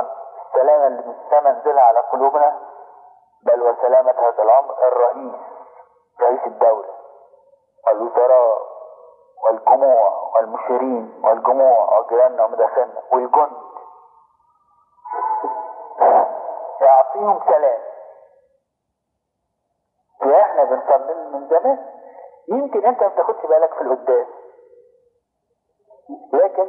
عن السلامة اللي من السماء نزلها على قلوبنا بل وسلامة هذا الأمر الرئيس رئيس الدولة والوزراء والجموع والمشيرين والجموع وجيراننا ومداخلنا والجند يعطيهم سلام واحنا بنصلي من زمان يمكن انت ما بتاخدش بالك في القداس لكن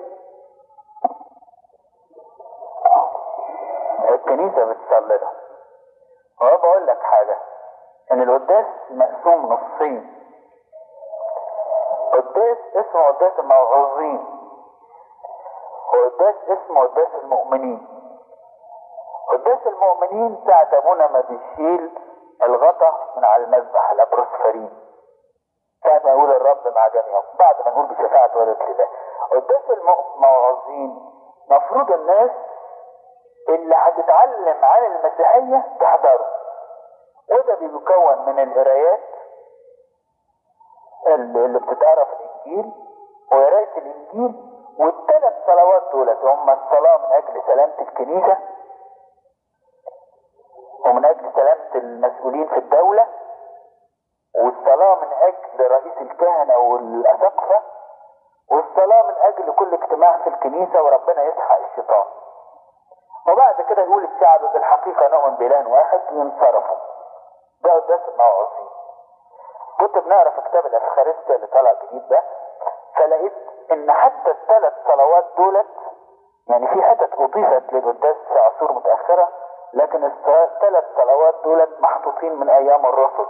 الكنيسة بتصلي لهم هو بقول لك حاجة ان القداس مقسوم نصين قداس اسمه قداس الموعوظين وقداس اسمه قداس المؤمنين قداس المؤمنين ساعة ابونا ما بيشيل الغطا من على المذبح الابروس فريد ساعة ما يقول الرب مع جميعهم بعد ما نقول بشفاعة ولد الله قداس الموعظين مفروض الناس اللي هتتعلم عن المسيحية تحضره وده بيكون من القرايات اللي اللي بتتقرا في الانجيل وقرايه الانجيل والثلاث صلوات دولت هم الصلاه من اجل سلامه الكنيسه ومن اجل سلامه المسؤولين في الدوله والصلاه من اجل رئيس الكهنه والاساقفه والصلاه من اجل كل اجتماع في الكنيسه وربنا يسحق الشيطان وبعد كده يقول الشعب بالحقيقه نؤمن باله واحد وينصرفوا ده قداس الموعظين كنت بنقرا في كتاب الافخارستيا اللي طلع جديد ده فلقيت ان حتى الثلاث صلوات دولت يعني في حتت اضيفت للقداس في عصور متاخره لكن الثلاث صلوات دولت محطوطين من ايام الرسل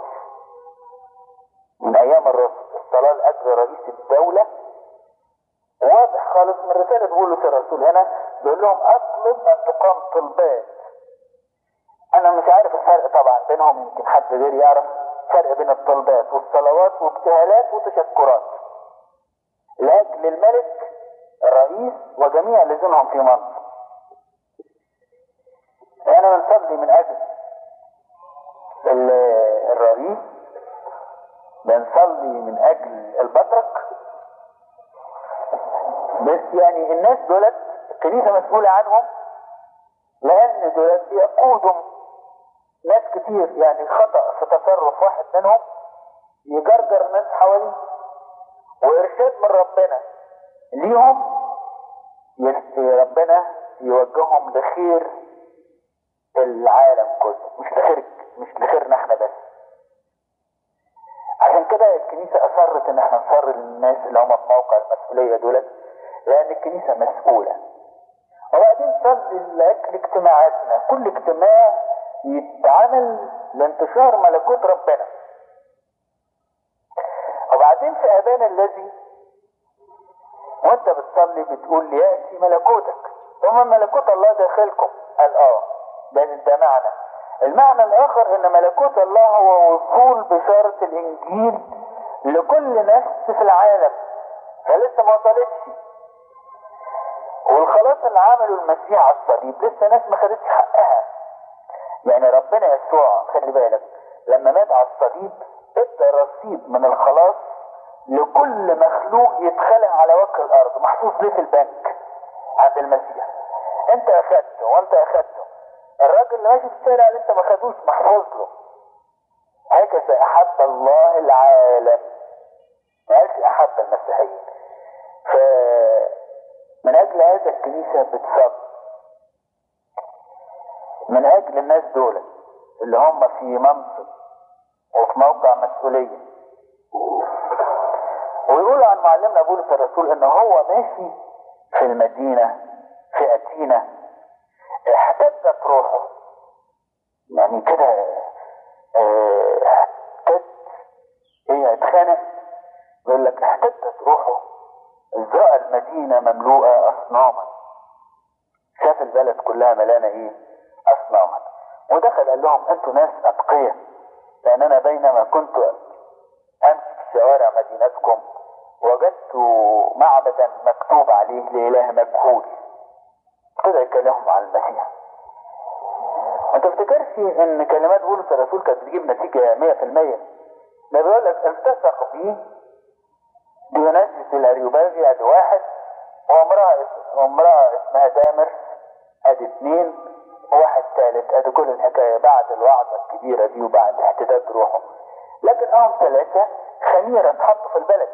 من ايام الرسل الصلاه لاجل رئيس الدوله واضح خالص من رساله بولس الرسول هنا بيقول لهم اطلب ان تقام طلبات انا مش عارف الفرق طبعا بينهم يمكن حد غير يعرف فرق بين الطلبات والصلوات وابتهالات وتشكرات لاجل الملك الرئيس وجميع الذين في منصب انا بنصلي من اجل ال- الرئيس بنصلي من اجل البطرك بس يعني الناس دولت الكنيسه مسؤوله عنهم لان دولت بيقودهم ناس كتير يعني خطأ في تصرف واحد منهم يجرجر الناس حواليه وإرشاد من ربنا ليهم يس- ربنا يوجههم لخير العالم كله مش لخير مش لخيرنا احنا بس عشان كده الكنيسة أصرت إن احنا نصر للناس اللي هم في موقع المسؤولية دولت لأن الكنيسة مسؤولة وبعدين صلي لأجل اجتماعاتنا كل اجتماع يتعمل لانتشار ملكوت ربنا وبعدين في أبانا الذي وانت بتصلي بتقول يأتي ملكوتك ثم ملكوت الله داخلكم قال اه ده ده معنى المعنى الآخر إن ملكوت الله هو وصول بشارة الإنجيل لكل نفس في العالم فلسه ما وصلتش والخلاص اللي عمله المسيح على الصليب لسه ناس ما خدتش حقها يعني ربنا يسوع خلي بالك لما مات على الصليب ادى رصيد من الخلاص لكل مخلوق يتخلق على وجه الارض محفوظ ليه في البنك عند المسيح انت اخدته وانت اخدته الراجل اللي ماشي في الشارع لسه ما خدوش محفوظ له هكذا احب الله العالم ما قالش احب المسيحيين ف من اجل هذا الكنيسه بتصلي من اجل الناس دول اللي هم في منصب وفي موقع مسؤوليه ويقولوا عن معلمنا بولس الرسول ان هو ماشي في المدينه في اثينا احتدت روحه يعني كده اه، احتد ايه اتخانق يقول لك احتدت روحه إذ رأى المدينة مملوءة أصناما شاف البلد كلها ملانة إيه؟ أصناما ودخل قال لهم أنتوا ناس أتقياء لأن أنا بينما كنت أمشي في شوارع مدينتكم وجدت معبدا مكتوب عليه لإله مجهول كده يكلمهم عن المسيح ما تفتكرش ان كلمات بولس الرسول كانت بتجيب نتيجة 100% ده بيقول لك التصق بيه ديونيسيوس الاريوباغي ادي واحد وامرأة وامرأة اسمها دامر ادي اثنين وواحد ثالث ادي كل الحكاية بعد الوعظة الكبيرة دي وبعد احتداد روحه لكن هم ثلاثة خميرة اتحطوا في البلد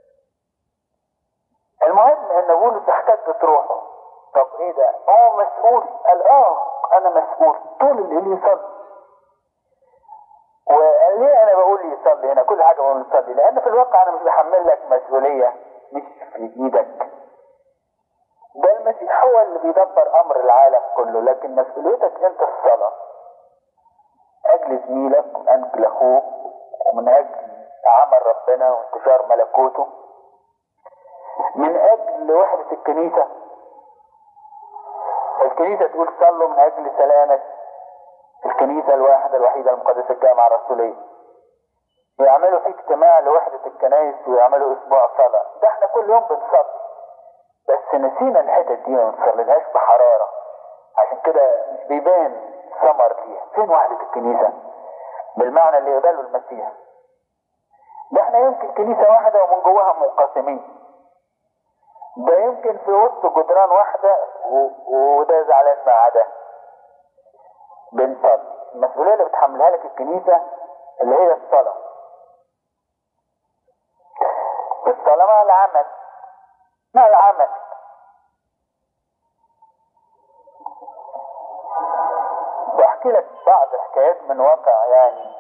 المهم ان بولس احتدت روحه طب ايه ده هو مسؤول قال اه انا مسؤول طول الليل يصلي وليه انا بقول يصلي هنا كل حاجه بقول يصلي لان في الواقع انا مش بحمل لك مسؤوليه مش في ايدك ده المسيح هو اللي بيدبر امر العالم كله لكن مسؤوليتك انت الصلاه اجل زميلك ومن اجل اخوك ومن اجل عمل ربنا وانتشار ملكوته من اجل وحده الكنيسه الكنيسه تقول صلوا من اجل سلامه الكنيسة الواحدة الوحيدة المقدسة الجامعة الرسولية يعملوا في اجتماع لوحدة الكنائس ويعملوا اسبوع صلاة ده احنا كل يوم بنصلي بس نسينا الحتت دي ما بنصليلهاش بحرارة عشان كده مش بيبان ثمر فيها فين وحدة الكنيسة بالمعنى اللي يقبله المسيح ده احنا يمكن كنيسة واحدة ومن جواها منقسمين ده يمكن في وسط جدران واحدة و- وده زعلان مع ده بنصلي المسؤولية اللي بتحملها لك الكنيسة اللي هي الصلاة الصلاة مع العمل مع العمل واحكي لك بعض حكايات من واقع يعني